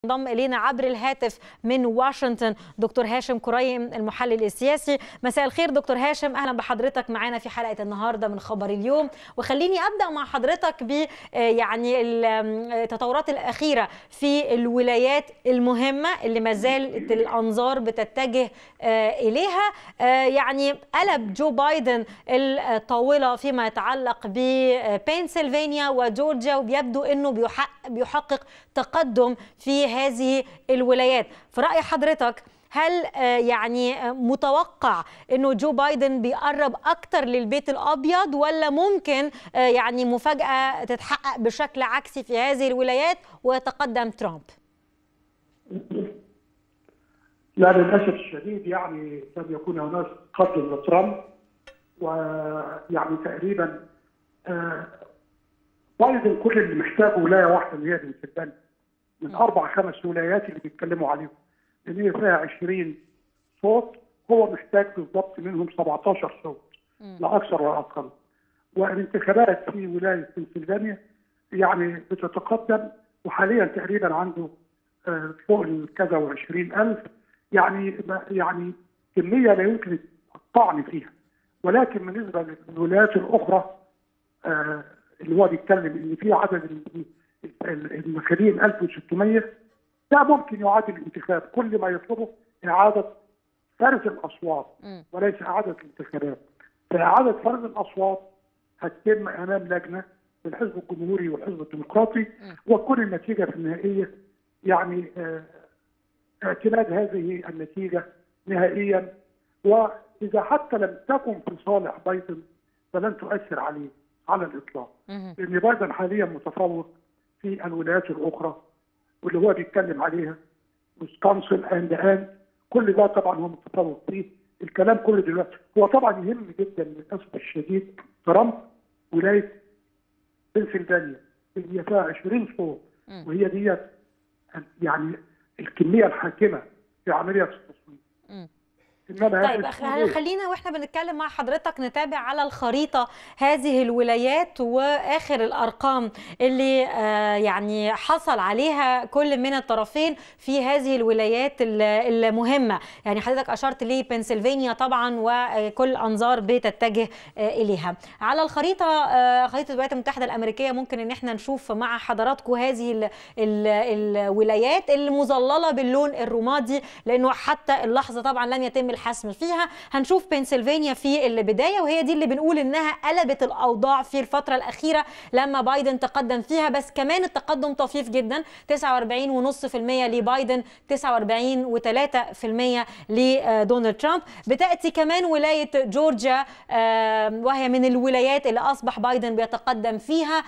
انضم الينا عبر الهاتف من واشنطن دكتور هاشم كريم المحلل السياسي مساء الخير دكتور هاشم اهلا بحضرتك معانا في حلقه النهارده من خبر اليوم وخليني ابدا مع حضرتك ب يعني التطورات الاخيره في الولايات المهمه اللي ما زالت الانظار بتتجه اليها يعني قلب جو بايدن الطاوله فيما يتعلق ببنسلفانيا وجورجيا وبيبدو انه بيحقق بيحقق تقدم في هذه الولايات في رأي حضرتك هل يعني متوقع انه جو بايدن بيقرب اكتر للبيت الابيض ولا ممكن يعني مفاجاه تتحقق بشكل عكسي في هذه الولايات ويتقدم ترامب؟ لا للاسف الشديد يعني لم يكون هناك تقدم لترامب ويعني تقريبا بايدن كل اللي محتاجه ولايه واحده اللي هي بنسلفانيا من اربع خمس ولايات اللي بيتكلموا عليهم اللي هي فيها 20 صوت هو محتاج بالضبط منهم 17 صوت لا اكثر ولا اقل والانتخابات في ولايه بنسلفانيا يعني بتتقدم وحاليا تقريبا عنده فوق كذا و20 الف يعني يعني كميه لا يمكن الطعن فيها ولكن بالنسبه للولايات الاخرى اللي هو بيتكلم ان في عدد المخالين 1600 ده ممكن يعادل الانتخاب كل ما يطلبه اعاده فرز الاصوات وليس اعاده الانتخابات فاعاده فرز الاصوات هتتم امام لجنه من الحزب الجمهوري والحزب الديمقراطي وتكون النتيجه في النهائيه يعني اعتماد هذه النتيجه نهائيا واذا حتى لم تكن في صالح بايدن فلن تؤثر عليه على الاطلاق لان بايدن حاليا متفوق في الولايات الاخرى واللي هو بيتكلم عليها ويسكونسن اند اند كل ده طبعا هو متفوق فيه الكلام كله دلوقتي هو طبعا يهم جدا للاسف الشديد ترامب ولايه بنسلفانيا اللي هي فيها 20 صوت وهي ديت يعني الكميه الحاكمه في عمليه التصويت طيب خلينا واحنا بنتكلم مع حضرتك نتابع على الخريطه هذه الولايات واخر الارقام اللي يعني حصل عليها كل من الطرفين في هذه الولايات المهمه يعني حضرتك اشرت لبنسلفانيا طبعا وكل انظار بتتجه اليها على الخريطه خريطه الولايات المتحده الامريكيه ممكن ان احنا نشوف مع حضراتكم هذه ال ال الولايات المظلله باللون الرمادي لانه حتى اللحظه طبعا لم يتم الحسم فيها هنشوف بنسلفانيا في البدايه وهي دي اللي بنقول انها قلبت الاوضاع في الفتره الاخيره لما بايدن تقدم فيها بس كمان التقدم طفيف جدا 49.5% لبايدن 49.3% لدونالد ترامب بتاتي كمان ولايه جورجيا وهي من الولايات اللي اصبح بايدن بيتقدم فيها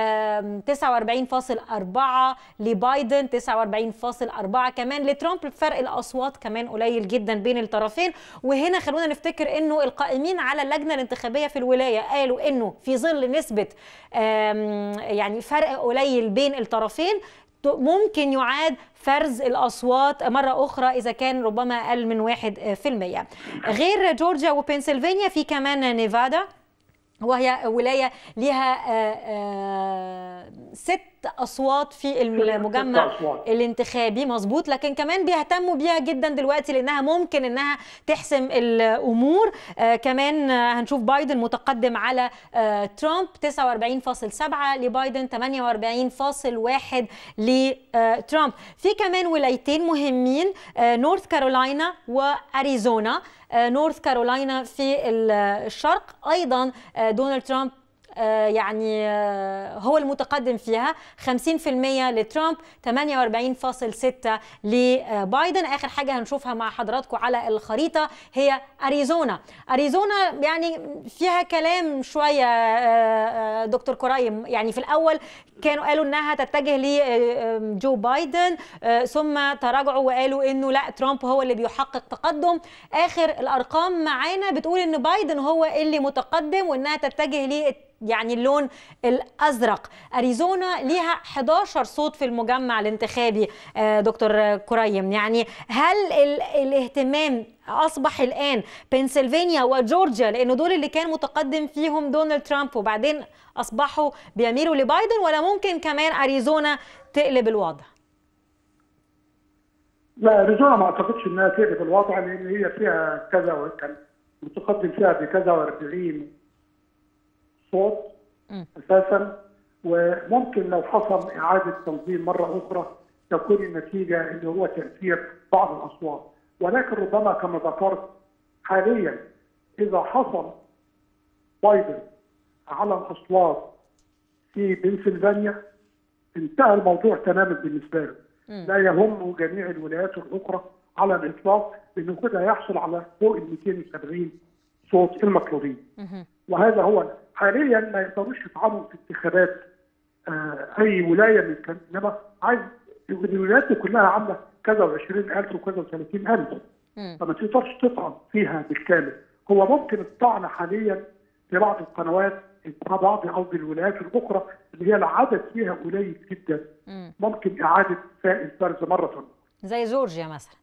49.4 لبايدن 49.4 كمان لترامب فرق الاصوات كمان قليل جدا بين الطرفين وهنا خلونا نفتكر انه القائمين على اللجنه الانتخابيه في الولايه قالوا انه في ظل نسبه يعني فرق قليل بين الطرفين ممكن يعاد فرز الأصوات مرة أخرى إذا كان ربما أقل من واحد في المية غير جورجيا وبنسلفانيا في كمان نيفادا وهي ولاية لها ست اصوات في المجمع الانتخابي مظبوط لكن كمان بيهتموا بيها جدا دلوقتي لانها ممكن انها تحسم الامور آه كمان هنشوف بايدن متقدم على آه ترامب 49.7 لبايدن 48.1 لترامب في كمان ولايتين مهمين آه نورث كارولاينا واريزونا نورث كارولاينا في الشرق ايضا دونالد ترامب يعني هو المتقدم فيها 50% لترامب 48.6 لبايدن اخر حاجه هنشوفها مع حضراتكم على الخريطه هي اريزونا اريزونا يعني فيها كلام شويه دكتور كرايم يعني في الاول كانوا قالوا انها تتجه لجو بايدن ثم تراجعوا وقالوا انه لا ترامب هو اللي بيحقق تقدم اخر الارقام معانا بتقول ان بايدن هو اللي متقدم وانها تتجه ل يعني اللون الازرق اريزونا ليها 11 صوت في المجمع الانتخابي دكتور كريم يعني هل الاهتمام اصبح الان بنسلفانيا وجورجيا لانه دول اللي كان متقدم فيهم دونالد ترامب وبعدين اصبحوا بيميلوا لبايدن ولا ممكن كمان اريزونا تقلب الوضع لا اريزونا ما اعتقدش انها تقلب الوضع لان هي فيها كذا وكان متقدم فيها بكذا و40 صوت م. اساسا وممكن لو حصل اعاده تنظيم مره اخرى تكون النتيجه اللي هو تاثير بعض الاصوات ولكن ربما كما ذكرت حاليا اذا حصل بايدن على الاصوات في بنسلفانيا انتهى الموضوع تماما بالنسبه له مم. لا يهم جميع الولايات الاخرى على الاطلاق لانه كده هيحصل على فوق ال 270 صوت المطلوبين مهم. وهذا هو حاليا ما يقدروش يطعنوا في انتخابات آه، اي ولايه من كان انما عايز الولايات دي كلها عامله كذا و20000 وكذا و30000 مم. فما تقدرش تطعن فيها بالكامل هو ممكن الطعن حاليا في بعض القنوات في بعض او الولايات الاخرى اللي هي العدد فيها قليل جدا مم. ممكن اعاده فاء الفرز مره أخرى. زي جورجيا مثلا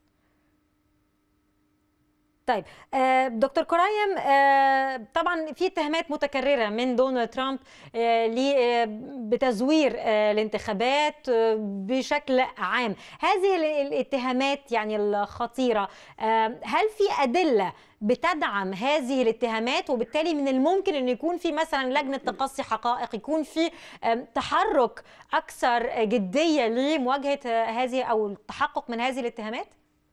طيب آه، دكتور كرايم آه، طبعا في اتهامات متكرره من دونالد ترامب آه، ل- آه، بتزوير آه، الانتخابات آه، بشكل عام هذه ال- الاتهامات يعني الخطيره آه، هل في ادله بتدعم هذه الاتهامات وبالتالي من الممكن ان يكون في مثلا لجنه تقصي حقائق يكون في آم، تحرك اكثر جديه لمواجهه آه، هذه او التحقق من هذه الاتهامات؟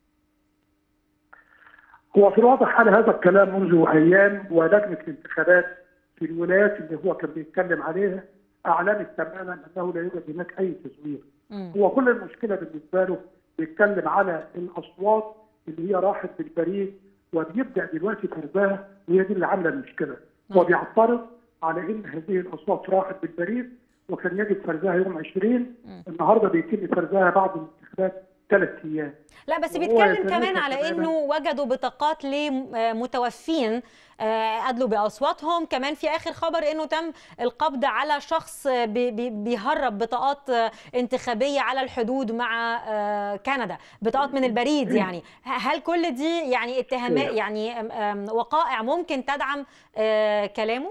هو في الواضح على هذا الكلام منذ ايام ولجنه الانتخابات في الولايات اللي هو كان بيتكلم عليها اعلنت تماما انه لا يوجد هناك اي تزوير مم. هو كل المشكله بالنسبه له بيتكلم على الاصوات اللي هي راحت بالبريد وبيبدا دلوقتي فرزها وهي دي اللي عامله المشكله هو بيعترض على ان هذه الاصوات راحت بالبريد وكان يجب فرزها يوم 20 النهارده بيتم فرزها بعد الانتخابات ثلاث ايام لا بس وهو بيتكلم يتناسب كمان على تماماً. انه وجدوا بطاقات لمتوفين آه، ادلوا باصواتهم كمان في اخر خبر انه تم القبض على شخص آه، بي- بي- بيهرب بطاقات آه، انتخابيه على الحدود مع آه، كندا بطاقات من البريد يعني ه- هل كل دي يعني اتهامات يعني آم، آم، وقائع ممكن تدعم آه، كلامه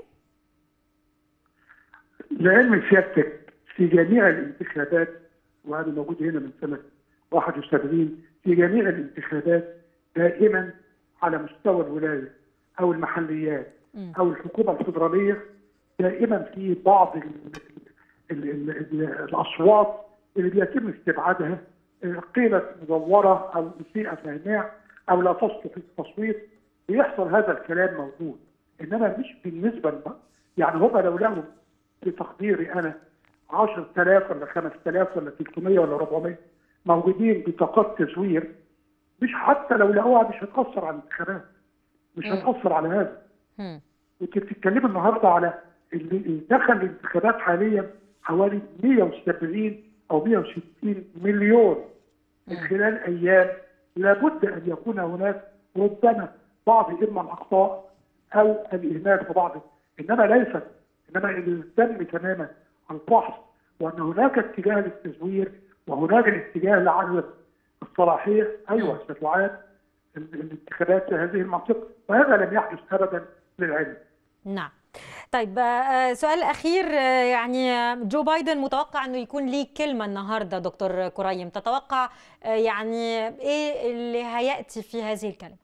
لعلم سيادتك في جميع الانتخابات وهذا موجود هنا من سنه 71 في جميع الانتخابات دائما على مستوى الولايه او المحليات مم. او الحكومه الفدراليه دائما في بعض ال ال ال ال الاصوات اللي بيتم استبعادها آه، قيلت مزوره او مسيئه فهمها او لا تصلح للتصويت بيحصل هذا الكلام موجود انما مش بالنسبه لنا يعني هم لو لهم بتقديري انا 10000 ولا 5000 ولا 300 ولا 400 موجودين بطاقات تزوير مش حتى لو لقوها مش هتاثر على الانتخابات مش مم. هتاثر على هذا مم. انت بتتكلمي النهارده على اللي دخل الانتخابات حاليا حوالي 170 او 160 مليون من مم. خلال ايام لابد ان يكون هناك ربما بعض اما الاخطاء او الاهمال في بعض انما ليست انما اللي تم تماما الفحص وان هناك اتجاه للتزوير وهناك الاتجاه لعدم الصلاحيه ايوه ستعاد ال- الانتخابات في هذه المنطقه وهذا لم يحدث ابدا للعلم نعم طيب آه، سؤال اخير آه، يعني آه، جو بايدن متوقع انه يكون ليه كلمه النهارده دكتور كرايم تتوقع آه، يعني ايه اللي هياتي في هذه الكلمه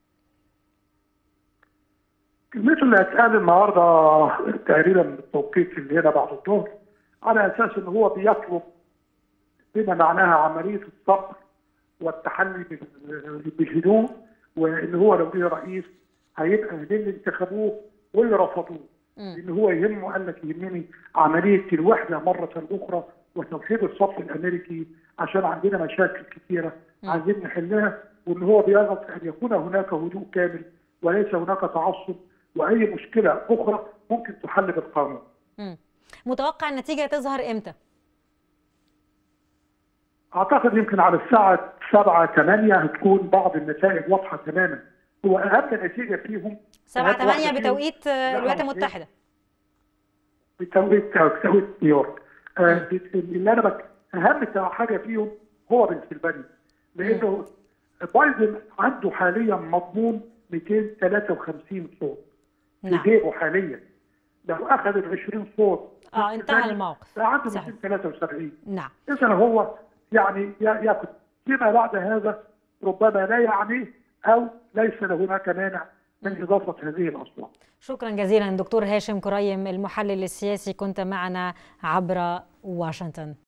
كلمته اللي هتقال النهارده تقريبا بالتوقيت اللي هنا بعد الظهر على اساس ان هو بيطلب بما معناها عمليه الصبر والتحلي بال- بالهدوء وان هو لو جه رئيس هيبقى للي انتخبوه واللي رفضوه مم. ان هو يهمه قال لك يهمني عمليه الوحده مره اخرى وتوحيد الصف الامريكي عشان عندنا مشاكل كثيره مم. عايزين نحلها وان هو بيرغب في ان يكون هناك هدوء كامل وليس هناك تعصب واي مشكله اخرى ممكن تحل بالقانون. مم. متوقع النتيجه تظهر امتى اعتقد يمكن على الساعه 7 8 هتكون بعض النتائج واضحه تماما. هو اهم نتيجه فيهم 7 هناك واحدة 8 فيهم بتوقيت آه، لا، الولايات هو- المتحده بتوقيت بتوقيت نيويورك آه، اللي انا بك اهم حاجه فيهم هو بنسلفانيا لانه بايدن عنده حاليا مضمون 253 صوت في نعم جيبه حاليا لو اخذ ال 20 صوت اه انتهى الموقف بقى عنده صحيح. 273 نعم اذا هو يعني يا- ياخذ فيما بعد هذا ربما لا يعنيه او ليس هناك مانع من اضافه هذه الاصوات. شكرا جزيلا دكتور هاشم كريم المحلل السياسي كنت معنا عبر واشنطن.